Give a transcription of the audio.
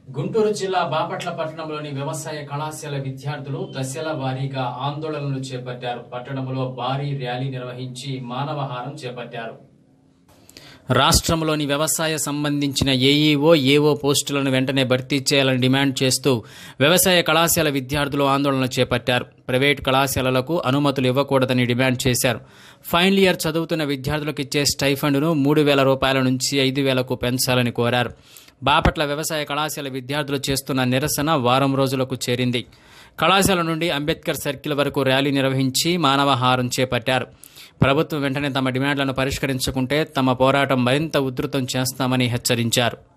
గుంటూరు జిల్లా బాపట్ల పట్టణంలోని వ్యవసాయ కళాశాల విద్యార్థులు దశల వారీగా ఆందోళనలు చేపట్టారు పట్టణంలో భారీ ర్యాలీ నిర్వహించి మానవహారం చేపట్టారు రాష్ట్రంలోని వ్యవసాయ సంబంధించిన ఏఈఓ ఏఓ పోస్టులను వెంటనే భర్తీ చేయాలని డిమాండ్ చేస్తూ వ్యవసాయ కళాశాల విద్యార్థులు ఆందోళన చేపట్టారు ప్రైవేట్ కళాశాలలకు అనుమతులు ఇవ్వకూడదని డిమాండ్ చేశారు ఫైనల్ ఇయర్ చదువుతున్న విద్యార్థులకు ఇచ్చే స్టైఫండ్ను మూడు వేల రూపాయల నుంచి ఐదు వేలకు పెంచాలని కోరారు బాపట్ల వ్యవసాయ కళాశాల విద్యార్థులు చేస్తున్న నిరసన వారం రోజులకు చేరింది కళాశాల నుండి అంబేద్కర్ సర్కిల్ వరకు ర్యాలీ నిర్వహించి మానవహారం చేపట్టారు ప్రభుత్వం వెంటనే తమ డిమాండ్లను పరిష్కరించకుంటే తమ పోరాటం మరింత ఉధృతం చేస్తామని హెచ్చరించారు